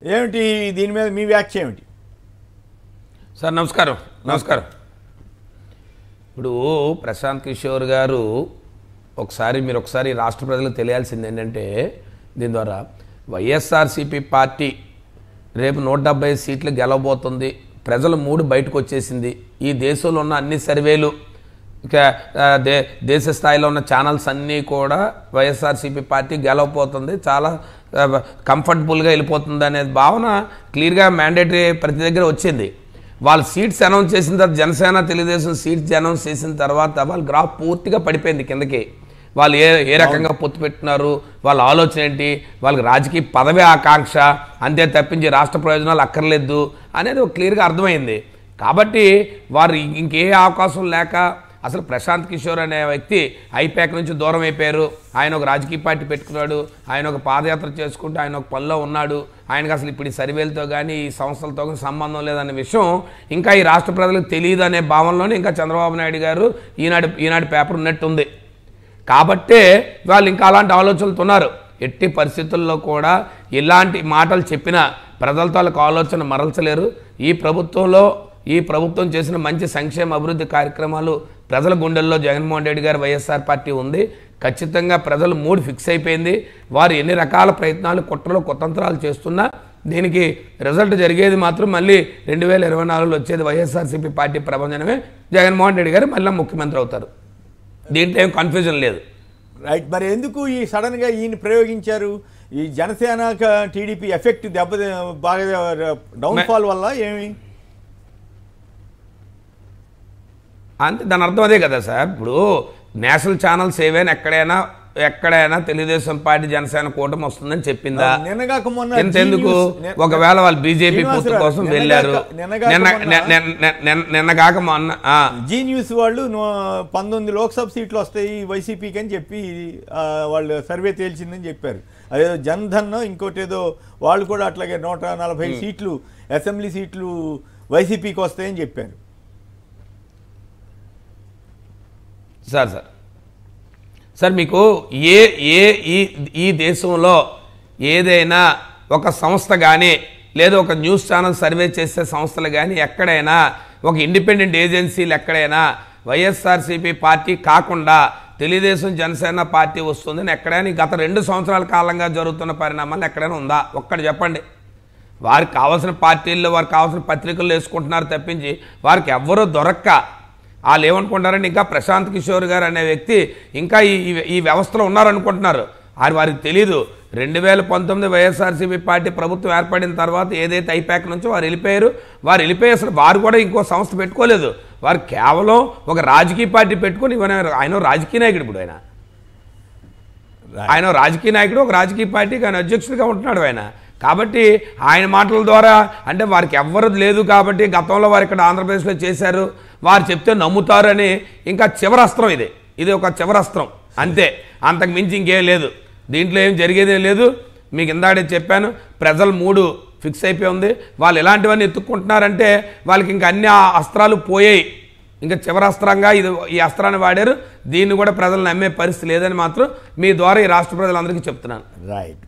ఏమిటి దీని మీద మీ వ్యాఖ్య ఏమిటి సార్ నమస్కారం నమస్కారం ఇప్పుడు ప్రశాంత్ కిషోర్ గారు ఒకసారి మీరు ఒకసారి రాష్ట్ర ప్రజలకు తెలియాల్సింది ఏంటంటే దీని ద్వారా వైఎస్ఆర్సీపీ పార్టీ రేపు నూట డెబ్బై సీట్లు గెలవబోతుంది ప్రజల మూడు బయటకు వచ్చేసింది ఈ దేశంలో ఉన్న అన్ని సర్వేలు ఇక ఆ, దే దేశ స్థాయిలో ఉన్న ఛానల్స్ అన్నీ కూడా వైఎస్ఆర్సీపీ పార్టీ గెలవపోతుంది చాలా ఆ, కంఫర్టబుల్గా వెళ్ళిపోతుంది అనే భావన క్లియర్గా మ్యాండేటరీ ప్రతి దగ్గర వచ్చింది వాళ్ళు సీట్స్ అనౌన్స్ చేసిన తర్వాత జనసేన తెలుగుదేశం సీట్స్ అనౌన్స్ చేసిన తర్వాత వాళ్ళ గ్రాఫ్ పూర్తిగా పడిపోయింది కిందకి వాళ్ళు ఏ ఏ రకంగా పొత్తు పెట్టినారు వాళ్ళ ఆలోచన ఏంటి వాళ్ళకి రాజకీయ పదవి ఆకాంక్ష అంతే తప్పించి రాష్ట్ర ప్రయోజనాలు అక్కర్లేదు అనేది ఒక క్లియర్గా అర్థమైంది కాబట్టి వారు ఇంకే అవకాశం లేక అసలు ప్రశాంత్ కిషోర్ అనే వ్యక్తి ఐపాక్ నుంచి దూరం అయిపోయారు ఆయన ఒక రాజకీయ పార్టీ పెట్టుకున్నాడు ఆయన ఒక పాదయాత్ర చేసుకుంటూ ఆయన ఒక పనిలో ఉన్నాడు ఆయనకు అసలు ఇప్పుడు ఈ సర్వేలతో కానీ ఈ సంస్థలతో కానీ సంబంధం లేదనే విషయం ఇంకా ఈ రాష్ట్ర ప్రజలకు తెలియదు అనే భావనలోనే ఇంకా చంద్రబాబు నాయుడు గారు ఈనాడు ఈనాడు పేపర్ ఉన్నట్టుంది కాబట్టే వాళ్ళు ఇంకా అలాంటి ఆలోచనలతో ఉన్నారు ఎట్టి పరిస్థితుల్లో కూడా ఇలాంటి మాటలు చెప్పిన ప్రజలతో వాళ్ళకి ఆలోచన మరల్చలేరు ఈ ప్రభుత్వంలో ఈ ప్రభుత్వం చేసిన మంచి సంక్షేమ అభివృద్ధి కార్యక్రమాలు ప్రజల గుండెల్లో జగన్మోహన్ రెడ్డి గారు వైఎస్ఆర్ పార్టీ ఉంది ఖచ్చితంగా ప్రజలు మూడు ఫిక్స్ అయిపోయింది వారు ఎన్ని రకాల ప్రయత్నాలు కుట్రలు కుతంత్రాలు చేస్తున్నా దీనికి రిజల్ట్ జరిగేది మాత్రం మళ్ళీ రెండు వేల ఇరవై నాలుగులో వచ్చేది వైఎస్ఆర్సీపీ పార్టీ ప్రభంజనమే జగన్మోహన్ రెడ్డి గారు మళ్ళీ ముఖ్యమంత్రి అవుతారు దీంట్లో ఏం కన్ఫ్యూజన్ లేదు రైట్ మరి ఎందుకు ఈ సడన్ గా ఈయన ప్రయోగించారు ఈ జనసేన క- టీడీపీ ఎఫెక్ట్ దెబ్బ బాగా డౌన్ ఫాల్ వల్ల ఏమి అంతే దాని అర్థం అదే కదా సార్ ఇప్పుడు నేషనల్ ఛానల్స్ ఏవైనా ఎక్కడైనా ఎక్కడైనా తెలుగుదేశం పార్టీ జనసేన కూటమి వస్తుందని చెప్పిందా నిన్నగాక మొన్న ఎంతెందుకు జీ న్యూస్- నిన్న- ఒకవేళ వాళ్ళు బీజేపీ పొత్తు శ్రీనివాసరావు, కోసం నిన్నగాక- వెళ్ళారు నిన్నగాక నిన్న మొన్న- నిన్న- నిన్న- నిన్న- నిన్నగాక మొన్న ఆ, జీ న్యూస్ వాళ్ళు నూ- పంతొమ్మిది లోక్సభ సీట్లు వస్తాయి వైసీపీకి అని చెప్పి ఆ, వాళ్ళు సర్వే తేల్చిందని చెప్పారు అదేదో జన్ధన్ ఇంకోటి ఏదో వాళ్ళు కూడా అట్లాగే నూట నలభై సీట్లు అసెంబ్లీ సీట్లు వైసీపీకి వస్తాయని చెప్పారు సార్ సార్ సార్ మీకు ఏ ఏ ఈ ఈ దేశంలో ఏదైనా ఒక సంస్థ కానీ లేదా ఒక న్యూస్ ఛానల్ సర్వే చేసే సంస్థలు కానీ ఎక్కడైనా ఒక ఇండిపెండెంట్ ఏజెన్సీలు ఎక్కడైనా వైఎస్ఆర్సీపీ పార్టీ కాకుండా తెలుగుదేశం జనసేన పార్టీ వస్తుందని ఎక్కడైనా ఈ గత రెండు సంవత్సరాల కాలంగా జరుగుతున్న పరిణామాలు ఎక్కడైనా ఉందా ఒక్కటి చెప్పండి వారికి కావాల్సిన పార్టీల్లో వారికి కావాల్సిన పత్రికల్లో వేసుకుంటున్నారు తప్పించి వారికి ఎవ్వరూ దొరక్క వాళ్ళు ఏమనుకుంటారంటే ఇంకా ప్రశాంత్ కిషోర్ గారు అనే వ్యక్తి ఇంకా ఈ ఈ- ఈ వ్యవస్థలో ఉన్నారనుకుంటున్నారు అది వారికి తెలీదు రెండు వేల పంతొమ్మిది వైఎస్ఆర్సీపీ పార్టీ ప్రభుత్వం ఏర్పడిన తర్వాత ఏదైతే ఐపాక్ నుంచో వారు వెళ్ళిపోయారు వారు వెళ్ళిపోయి అసలు వారు కూడా ఇంకో సంస్థ పెట్టుకోలేదు వారు కేవలం ఒక రాజకీయ పార్టీ పెట్టుకొని ఇవన్న ఆయన రాజకీయ నాయకుడు ఇప్పుడు ఆయన ఆయన రాజకీయ నాయకుడు ఒక రాజకీయ పార్టీకి ఆయన అధ్యక్షుడిగా ఉంటున్నాడు ఆయన కాబట్టి ఆయన మాటల ద్వారా అంటే వారికి ఎవ్వరు లేదు కాబట్టి గతంలో వారు ఇక్కడ ఆంధ్రప్రదేశ్లో చేశారు వారు చెప్తే నమ్ముతారని ఇంకా చివరి అస్త్రం ఇది ఇది ఒక చివరి అస్త్రం అంతే అంతకు మించి ఇంకేం లేదు దీంట్లో ఏం జరిగేదేం లేదు మీకు ఇందాడే చెప్పాను ప్రజలు మూడు ఫిక్స్ అయిపోయి ఉంది వాళ్ళు ఎలాంటివన్నీ ఎత్తుక్కుంటున్నారంటే వాళ్ళకి ఇంకా అన్ని ఆ అస్త్రాలు పోయాయి ఇంకా చివరి అస్త్రంగా ఇది ఈ అస్త్రాన్ని వాడారు దీన్ని కూడా ప్రజలు నమ్మే పరిస్థితి లేదని మాత్రం మీ ద్వారా ఈ రాష్ట్ర ప్రజలందరికీ చెప్తున్నాను రైట్